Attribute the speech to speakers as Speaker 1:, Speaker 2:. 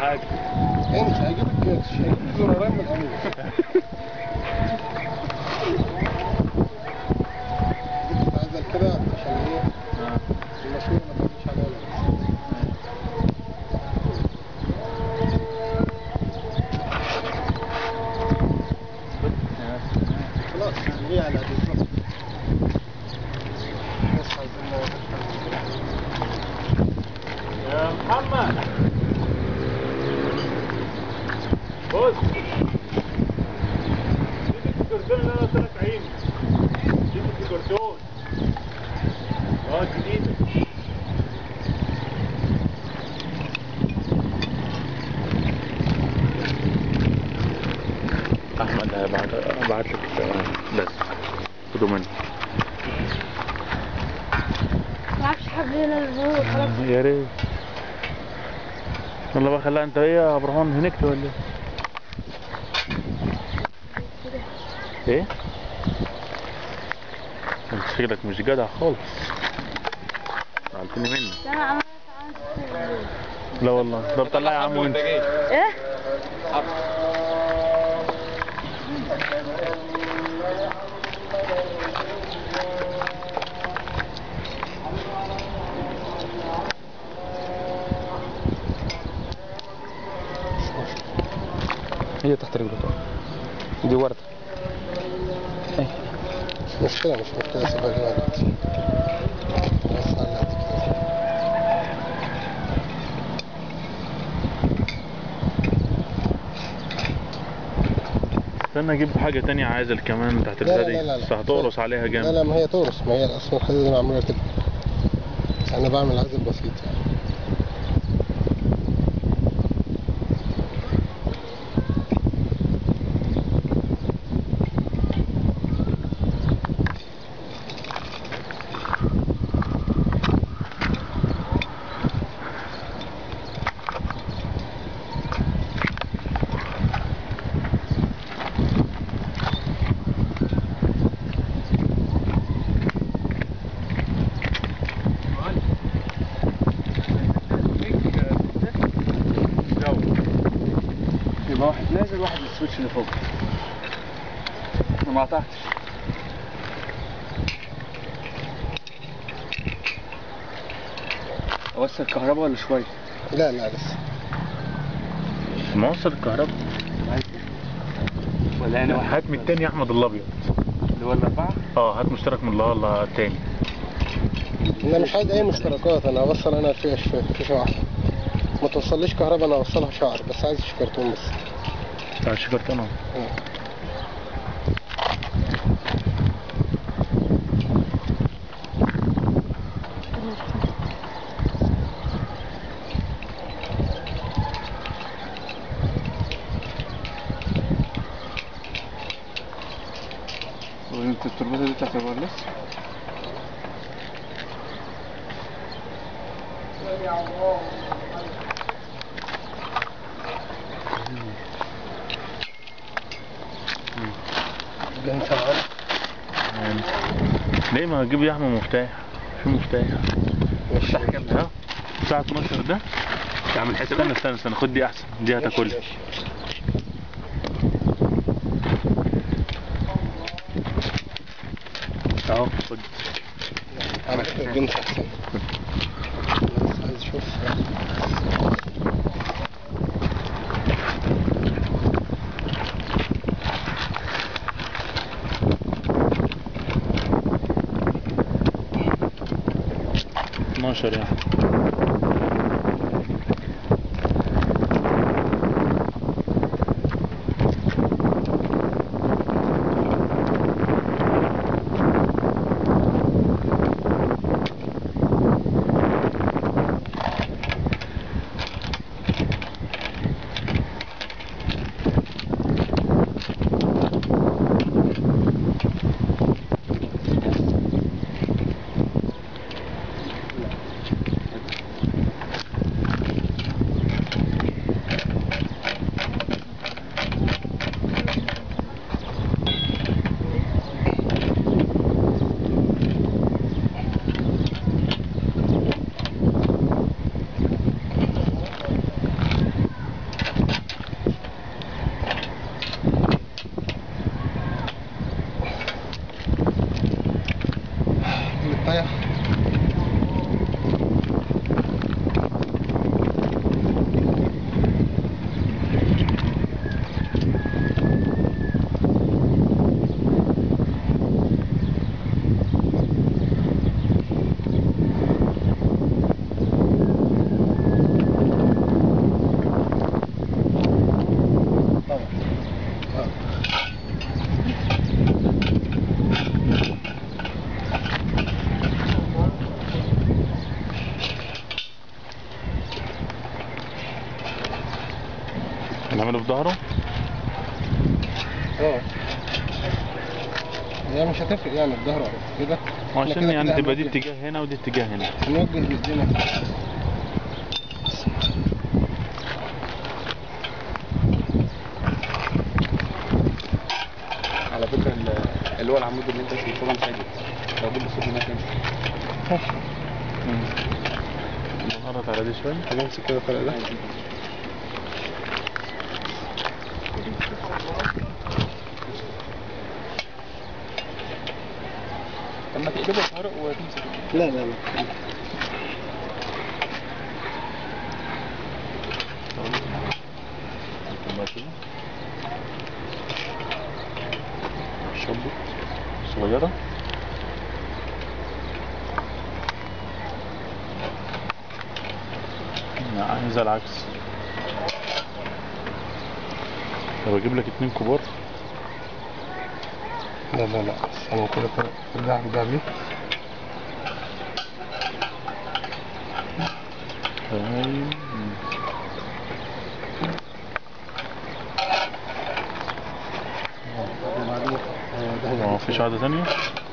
Speaker 1: حاجه
Speaker 2: ايه مش هيجيبك مش هيجيبك زرارين من الفلوس جبت عزل كده عشان ايه المشهور ما تقولش عليها ولا بس. خلاص هي على بالظبط بس عايزين
Speaker 1: يا محمد بص دي الكرتون اللي انا قلت لك عيني دي الكرتون اه جديده
Speaker 3: احمد هبعت ابعت لك بس خدوا مني
Speaker 4: ما اعرفش حبينا الزهور خلاص
Speaker 3: يا ريت والله بقى خلاها انت ايه يا عبد الرحمن هنكت ولا ايه؟ ايه؟ انت شكلك مش جدع خالص زعلتني منك
Speaker 4: ده انا عملت عملت
Speaker 3: لا والله ده بطلع يا عم وانت
Speaker 4: ايه
Speaker 2: هي تحت رجله دي وردة مش مشكلة مش مشكلة سيبها لنا دلوقتي بس على قد كده.
Speaker 3: استنى اجيب حاجة تانية عازل كمان تحت
Speaker 2: لا، لا،
Speaker 3: البتاع
Speaker 2: لا، لا،
Speaker 3: دي
Speaker 2: لا.
Speaker 3: بس هتقرص عليها
Speaker 2: لا
Speaker 3: جامد
Speaker 2: لا ما هي تورس ما هي اصلا الحديدة دي معمولة كده بس انا بعمل عزل بسيط يعني
Speaker 5: يبقى واحد نازل واحد السويتش اللي فوق انا ما قطعتش اوصل الكهرباء ولا شويه
Speaker 2: لا لا لسه
Speaker 3: موصل الكهرباء
Speaker 5: ولا انا واحد
Speaker 3: هات من التاني يا احمد الابيض
Speaker 5: اللي هو الاربعه
Speaker 3: اه هات مشترك من الله الله التاني
Speaker 2: انا مش عايز اي مشتركات انا هوصل انا في في في شعر ما توصليش كهرباء انا هوصلها شعر بس عايز كرتون بس
Speaker 3: بتاع الشكرتون اهو
Speaker 5: وانت التربطه دي بتاعت الوايرلس
Speaker 2: انت معانا
Speaker 3: يعني. ليه ما اجيب يا احمد مفتاح في مفتاح
Speaker 2: مش
Speaker 3: ها الساعة 12 ده
Speaker 1: تعمل حساب
Speaker 3: استنى استنى استنى خد دي احسن دي هتاكل اهو خد
Speaker 2: على فكرة الجنس احسن بس عايز اشوف
Speaker 3: 12 يعني تعمله في ظهره
Speaker 2: اه هي مش هتفرق يعني الظهر أو كده إحنا
Speaker 3: عشان
Speaker 2: كده
Speaker 3: يعني
Speaker 2: كده
Speaker 3: تبقى دي
Speaker 2: هنوجه-
Speaker 3: اتجاه هنا ودي اتجاه هنا
Speaker 2: هنوجه بايدينا
Speaker 5: على فكرة ال- اللي هو العمود اللي انت شايفه ده مسجل لو جبت الصوت هناك يمشي
Speaker 3: نقرط على دي شوية
Speaker 2: هنمسك كده الطريقة ده
Speaker 5: طب ما تقلبه في ورق وتمسك
Speaker 2: لا لا لا
Speaker 3: شبك صغيرة لا، عايز العكس طب اجيب لك اتنين كبار
Speaker 2: لا لا لا انا كده كده ارجع ارجع بيه
Speaker 3: أيوة.
Speaker 2: وبعدين آه، ده
Speaker 3: ما
Speaker 2: هيبقى
Speaker 3: فيش واحدة تانية